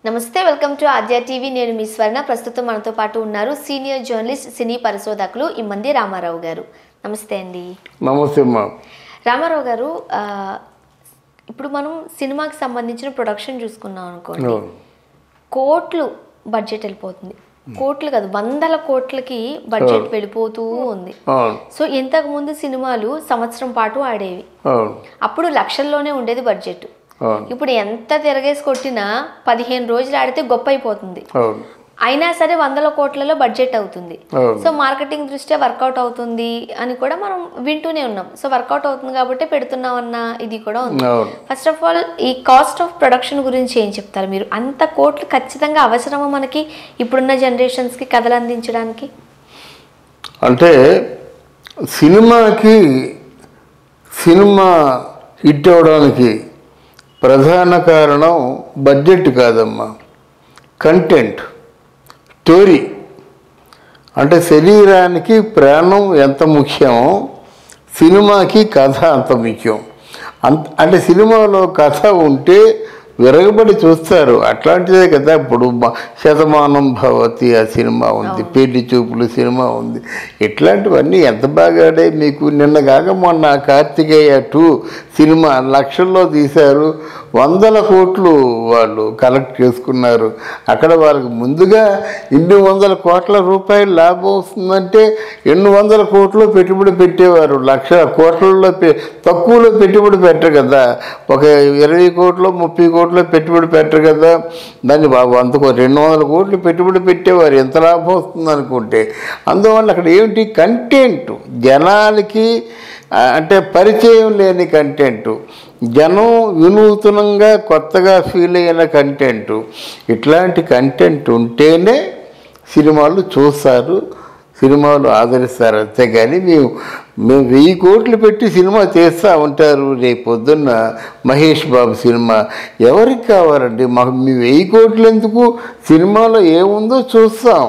నమస్తే welcome to Aadya TV నేను మీ స్వర్ణ ప్రస్తుతం మనతో పాటు ఉన్నారు సీనియర్ జర్నలిస్ట్ సినీ పరిశోధకులు ఇమ్మంది రామారావు గారు నమస్తే అండి నమస్తే అమ్మా రామారావు గారు ఆ, ఇప్పుడు మనం సినిమాకి సంబంధించిన ప్రొడక్షన్ చూసుకున్నాం అనుకోండి అవును. కోట్లు బడ్జెట్ వెళ్ళిపోతుంది కోట్లు కాదు వందల కోట్లకి బడ్జెట్ వెళ్ళిపోతూ ఉంది అవును సో ఇంతకు ముందు సినిమాలు సంవత్సరం పాటు ఆడేవి అవును అప్పుడు లక్షల్లోనే ఉండేది బడ్జెట్ అవును ఇప్పుడు ఎంత తిరగేసి కొట్టినా పదిహేను రోజులు ఆడితే గొప్ప అయిపోతుంది అవును అయినా సరే వందల కోట్లలో బడ్జెట్ అవుతుంది అవును సో మార్కెటింగ్ దృష్ట్యా వర్కౌట్ అవుతుంది అని కూడా మనం వింటూనే ఉన్నాం సో వర్కౌట్ అవుతుంది కాబట్టి పెడుతున్నాం అన్న ఇది కూడా ఉంది అవును ఫస్ట్ ఆఫ్ ఆల్ ఈ కాస్ట్ ఆఫ్ ప్రొడక్షన్ గురించి ఏం చెప్తారు మీరు అంత కోట్లు ఖచ్చితంగా అవసరమా మనకి ఇప్పుడున్న జనరేషన్స్కి కథలు అందించడానికి అంటే సినిమాకి సినిమా హిట్ అవడానికి ప్రధాన కారణం బడ్జెట్ కాదమ్మా కంటెంట్ స్టోరీ అంటే శరీరానికి ప్రాణం ఎంత ముఖ్యమో సినిమాకి కథ అంత ముఖ్యం అంత అంటే సినిమాలో కథ ఉంటే విరగబడి చూస్తారు అట్లాంటిదే కదా ఇప్పుడు మ- శతమానం భవతి ఆ సినిమా ఉంది పెళ్లి చూపులు సినిమా ఉంది ఇట్లాంటివన్నీ ఎంత బాగా ఆడాయి మీకు నిన్న కాక మొన్న కార్తికేయ టూ సినిమా లక్షల్లో తీశారు వందల కోట్లు వాళ్ళు కలెక్ట్ చేసుకున్నారు అక్కడ వాళ్ళకి ముందుగా ఇన్ని వందల కోట్ల రూపాయలు లాభం వస్తుందంటే ఎన్ని వందల కోట్లు పెట్టుబడి పెట్టేవారు లక్ష కోట్లలో పె- తక్కువలో పెట్టుబడి పెట్టరు కదా ఒక ఇరవై కోట్లు ముప్పై కోట్లు పెట్టుబడి పెట్టరు కదా దాన్ని బా- వంద కో- రెండు వందల కోట్లు పెట్టుబడి పెట్టేవారు ఎంత లాభం వస్తుంది అనుకుంటే అందువల్ల అక్కడ ఏమిటి కంటెంట్ జనాలకి ఆ, అంటే పరిచయం లేని కంటెంట్ జనం వినూతనంగా కొత్తగా ఫీల్ అయిన కంటెంట్ ఇట్లాంటి కంటెంట్ ఉంటేనే సినిమాలు చూస్తారు సినిమాలు ఆదరిస్తారు అంతేగాని మేము మేము వెయ్యి కోట్లు పెట్టి సినిమా తీస్తూ ఉంటారు రేపు పొద్దున్న మహేష్ బాబు సినిమా ఎవరికి కావాలండి మాకు మీ వెయ్యి కోట్లు ఎందుకు సినిమాలో ఏముందో చూస్తాం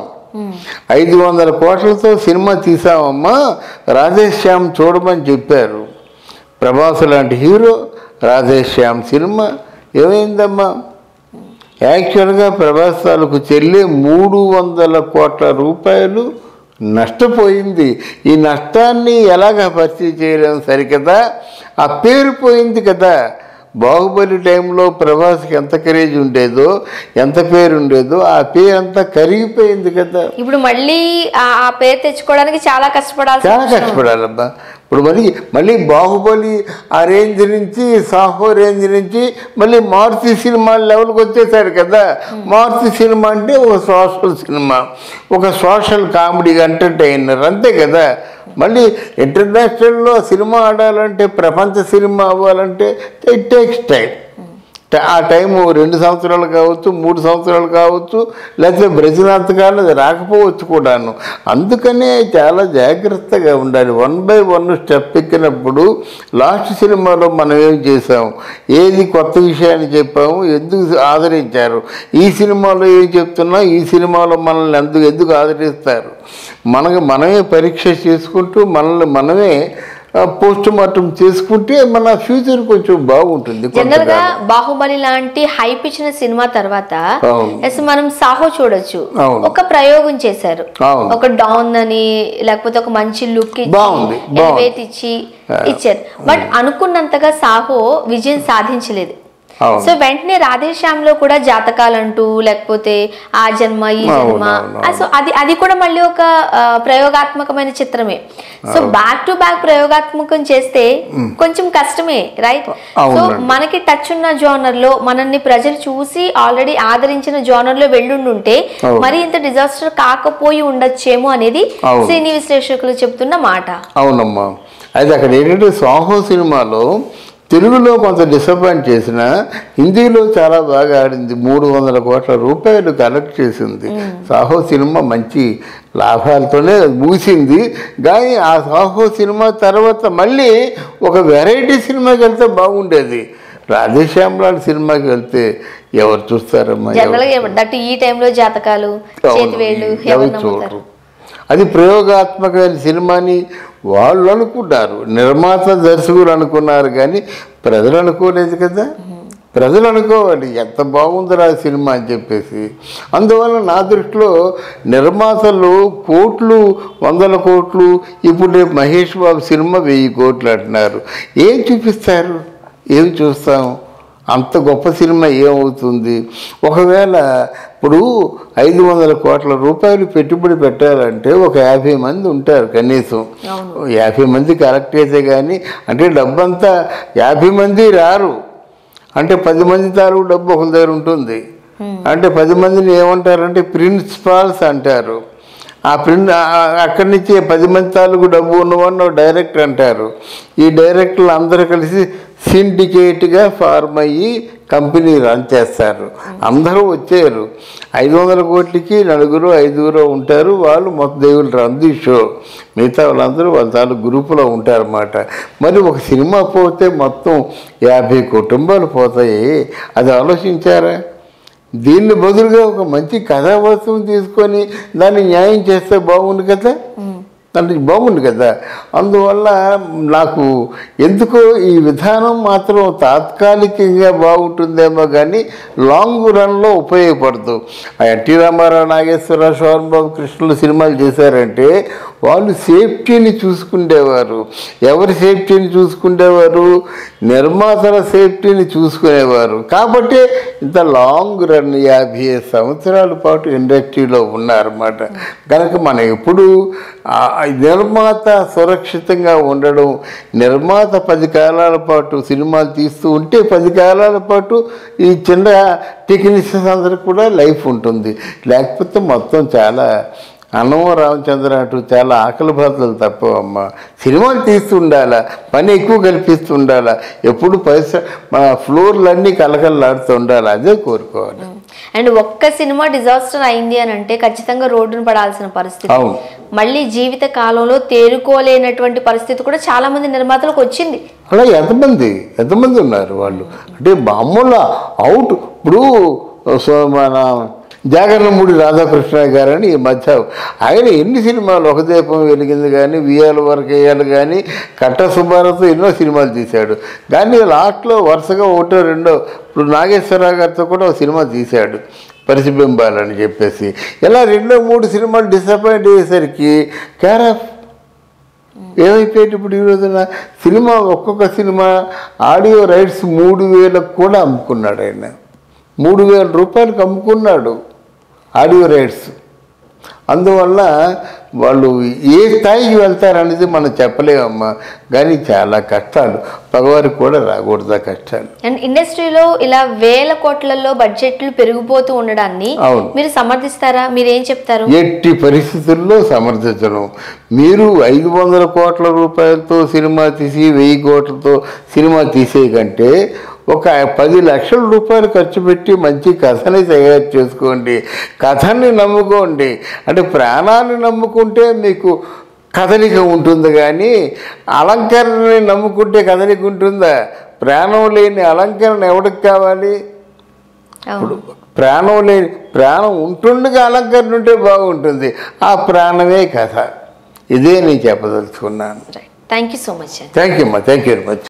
ఐదు వందల కోట్లతో సినిమా తీసామమ్మా రాధేశ్యామ్ చూడమని చెప్పారు ప్రభాస్ లాంటి హీరో రాధేశ్యామ్ సినిమా ఏమైందమ్మా యాక్చువల్గా ప్రభాస్ తాలూకు చెల్లి మూడు వందల కోట్ల రూపాయలు నష్టపోయింది ఈ నష్టాన్ని ఎలాగ భర్తీ చేయలేము సరికదా ఆ పేరు పోయింది కదా బాహుబలి టైంలో ప్రభాస్కి ఎంత క్రేజ్ ఉండేదో ఎంత పేరు ఉండేదో ఆ పేరు అంతా కరిగిపోయింది కదా ఇప్పుడు మళ్ళీ ఆ ఆ పేరు తెచ్చుకోవడానికి చాలా కష్టపడాల్సి చాలా కష్టపడాలబ్బా ఇప్పుడు మరి మళ్ళీ బాహుబలి ఆ రేంజ్ నుంచి సాహో రేంజ్ నుంచి మళ్ళీ మారుతి సినిమా లెవెల్కి వచ్చేసాడు కదా మారుతి సినిమా అంటే ఒక సోషల్ సినిమా ఒక సోషల్ కామెడీ ఎంటర్టైనర్ అంతే కదా మళ్ళీ ఇంటర్నేషనల్లో సినిమా ఆడాలంటే ప్రపంచ సినిమా అవ్వాలంటే ఇట్ టేక్స్ టైం ఆ టైము రెండు సంవత్సరాలు కావచ్చు మూడు సంవత్సరాలు కావచ్చు లేకపోతే బ్రజినంతకాలం అది రాకపోవచ్చు కూడాను అందుకనే చాలా జాగ్రత్తగా ఉండాలి వన్ బై వన్ స్టెప్ ఎక్కినప్పుడు లాస్ట్ సినిమాలో మనం ఏం చేసాము ఏది కొత్త విషయాన్ని చెప్పాము ఎందుకు ఆదరించారు ఈ సినిమాలో ఏం చెప్తున్నాం ఈ సినిమాలో మనల్ని ఎందుకు ఎందుకు ఆదరిస్తారు మనకి మనమే పరీక్ష చేసుకుంటూ మనల్ని మనమే పోస్ట్ మార్టం చేసుకుంటే మన ఫ్యూచర్ కొంచెం బాగుంటుంది జనరల్ గా కొంతకాలం. బాహుబలి లాంటి హైప్ ఇచ్చిన సినిమా తర్వాత అవును. ఎస్ మనం సాహో చూడొచ్చు అవును. ఒక ప్రయోగం చేశారు అవును. ఒక డౌన్ అని లేకపోతే ఒక మంచి లుక్ బాగుంది, ఇచ్చి బాగుంది. ఎలివేట్ ఇచ్చి ఇచ్చారు బట్ అనుకున్నంతగా సాహో విజయం సాధించలేదు అవును. సో వెంటనే రాధేశ్యామ్ లో కూడా జాతకాలంటూ లేకపోతే ఆ జన్మ ఈ అవును, జన్మ అవును, ఆ, సో అది అది కూడా మళ్ళీ ఒక ఆ, ప్రయోగాత్మకమైన చిత్రమే సో బ్యాక్ టు బ్యాక్ ప్రయోగాత్మకం చేస్తే కొంచెం కష్టమే రైట్ సో అవునండి. మనకి టచ్ ఉన్న జోనర్ లో మనల్ని ప్రజలు చూసి ఆల్రెడీ ఆదరించిన జోనర్ లో వెళ్ళుండుంటే అవును. మరి ఇంత డిజాస్టర్ కాకపోయి ఉండొచ్చేమో అనేది అవును. సినీ విశ్లేషకులు చెప్తున్న మాట అవునమ్మా అయితే అక్కడ ఏంటంటే సాహో సినిమాలో తెలుగులో కొంత డిసప్పాయింట్ చేసిన హిందీలో చాలా బాగా ఆడింది మూడు వందల కోట్ల రూపాయలు కలెక్ట్ చేసింది సాహో సినిమా మంచి లాభాలతోనే ముగిసింది కానీ ఆ సాహో సినిమా తర్వాత మళ్ళీ ఒక వెరైటీ సినిమాకి వెళ్తే బాగుండేది రాధేశ్యామ్ లాంటి సినిమాకి వెళ్తే ఎవరు చూస్తారమ్మా ఎవరు జనరల్ గా దట్ ఈ టైంలో జాతకాలు చేతివేళ్ళు అవును, ఎవరు ఎవరు నమ్ముతారు చూడరు అది ప్రయోగాత్మకమైన సినిమాని వాళ్ళు అనుకున్నారు నిర్మాత దర్శకులు అనుకున్నారు కానీ ప్రజలు అనుకోలేదు కదా ప్రజలు అనుకోవాలి ఎంత బాగుందిరా సినిమా అని చెప్పేసి అందువల్ల నా దృష్టిలో నిర్మాతలు కోట్లు వందల కోట్లు ఇప్పుడు రేపు మహేష్ బాబు సినిమా వెయ్యి కోట్లు అంటున్నారు ఏం చూపిస్తారు ఏం చూస్తాం అంత గొప్ప సినిమా ఏమవుతుంది ఒకవేళ ఇప్పుడు ఐదు వందల కోట్ల రూపాయలు పెట్టుబడి పెట్టాలంటే ఒక యాభై మంది ఉంటారు కనీసం యాభై మంది కరెక్ట్ అయితే కానీ అంటే డబ్బంతా యాభై మంది రారు అంటే పది మంది తాలూకు డబ్బు ఒకరి దగ్గర ఉంటుంది అంటే పది మందిని ఏమంటారంటే ప్రిన్సిపాల్స్ అంటారు ఆ ప్రిన్ ఆ- అక్కడి నుంచి పది మంది తాలూకు డబ్బు ఉన్నవాడిని ఒక డైరెక్టర్ అంటారు ఈ డైరెక్టర్లు అందరూ కలిసి సిండికేట్గా ఫార్మ్ అయ్యి కంపెనీ రన్ చేస్తారు అందరూ వచ్చారు ఐదు వందల కోట్లకి నలుగురు ఐదుగురు ఉంటారు వాళ్ళు మొత్తం దేవుళ్ళు రన్ ది షో మిగతా వాళ్ళందరూ వాళ్ళ తాలూకు గ్రూపులో ఉంటారన్నమాట మరి ఒక సినిమా పోతే మొత్తం యాభై కుటుంబాలు పోతాయి అది ఆలోచించారా దీన్ని బదులుగా ఒక మంచి కథా వస్తువుని తీసుకొని దాన్ని న్యాయం చేస్తే బాగుండు కదా అంటే బాగుండు కదా అందువల్ల నాకు ఎందుకో ఈ విధానం మాత్రం తాత్కాలికంగా బాగుంటుందేమో కానీ లాంగ్ రన్లో ఉపయోగపడదు ఆ ఎన్టీ రామారావు నాగేశ్వరరావు శోభన్ బాబు కృష్ణులు సినిమాలు చేశారంటే వాళ్ళు సేఫ్టీని చూసుకునేవారు ఎవరి సేఫ్టీని చూసుకునేవారు నిర్మాతల సేఫ్టీని చూసుకునేవారు కాబట్టి ఇంత లాంగ్ రన్ యాభై ఐదు సంవత్సరాల పాటు ఇండస్ట్రీలో ఉన్నారన్నమాట కనుక మనం ఎప్పుడు ఆ నిర్మాత సురక్షితంగా ఉండడం నిర్మాత పది కాలాల పాటు సినిమాలు తీస్తూ ఉంటే పది కాలాల పాటు ఈ చిన్న టెక్నీషియన్స్ అందరికి కూడా లైఫ్ ఉంటుంది లేకపోతే మొత్తం చాలా అన్నమో రామచంద్ర అంటూ చాలా ఆకలి బాధలు తప్పవమ్మ సినిమాలు తీస్తూ ఉండాలా పని ఎక్కువ కల్పిస్తూ ఉండాలా ఎప్పుడు పరిసర మన ఫ్లోర్లన్నీ కలకలలాడుతూ ఉండాలి అదే కోరుకోవాలి అండ్ ఒక్క సినిమా డిజాస్టర్ అయింది అని అంటే ఖచ్చితంగా రోడ్డును పడాల్సిన పరిస్థితి అవును మళ్ళీ జీవిత కాలంలో తేరుకోలేనటువంటి పరిస్థితి కూడా చాలా మంది నిర్మాతలకు వచ్చింది అలా ఎంతమంది ఎంతమంది ఉన్నారు వాళ్ళు అంటే మామూలు అవుట్ ఇప్పుడు సో మన జాగరణమూడి రాధాకృష్ణ గారని ఈ మధ్య ఆయన ఎన్ని సినిమాలు ఒక దీపం వెలిగింది కానీ వియ్యాల వరకు వేయాలి కానీ కట్ట సుబ్బారావుతో ఎన్నో సినిమాలు తీశాడు కానీ లాస్ట్లో వరుసగా ఒకటో రెండో ఇప్పుడు నాగేశ్వరరావు గారితో కూడా ఒక సినిమా తీశాడు పరిశిబింబాలని చెప్పేసి ఇలా రెండో మూడు సినిమాలు డిసప్పాయింట్ అయ్యేసరికి క్యారాఫ్ ఏమైపోయేది ఇప్పుడు ఈ రోజున సినిమా ఒక్కొక్క సినిమా ఆడియో రైట్స్ మూడు వేలకు కూడా అమ్ముకున్నాడు ఆయన మూడు వేల రూపాయలకు అమ్ముకున్నాడు ఆడియో రైట్స్ అందువల్ల వాళ్ళు ఏ స్థాయికి వెళ్తారనేది మనం చెప్పలేమమ్మా కానీ చాలా కష్టాలు పగవారికి కూడా రాకూడదు ఆ కష్టాలు అండ్ ఇండస్ట్రీలో ఇలా వేల కోట్లలో బడ్జెట్లు పెరిగిపోతూ ఉండడాన్ని అవును. మీరు సమర్థిస్తారా మీరు ఏం చెప్తారు ఎట్టి పరిస్థితుల్లో సమర్థించను మీరు ఐదు వందల కోట్ల రూపాయలతో సినిమా తీసి వెయ్యి కోట్లతో సినిమా తీసే కంటే ఒక పది లక్షల రూపాయలు ఖర్చు పెట్టి మంచి కథని తయారు చేసుకోండి కథని నమ్ముకోండి అంటే ప్రాణాన్ని నమ్ముకుంటే మీకు కదలిక ఉంటుంది కానీ అలంకరణని నమ్ముకుంటే కదలిక ఉంటుందా ప్రాణం లేని అలంకరణ ఎవరికి కావాలి అవును ప్రాణం లేని ప్రాణం ఉంటుండగా అలంకరణ ఉంటే బాగుంటుంది ఆ ప్రాణమే కథ ఇదే నేను చెప్పదలుచుకున్నాను thank you so much thank you అమ్మా థ్యాంక్ యూ వెరీ మచ్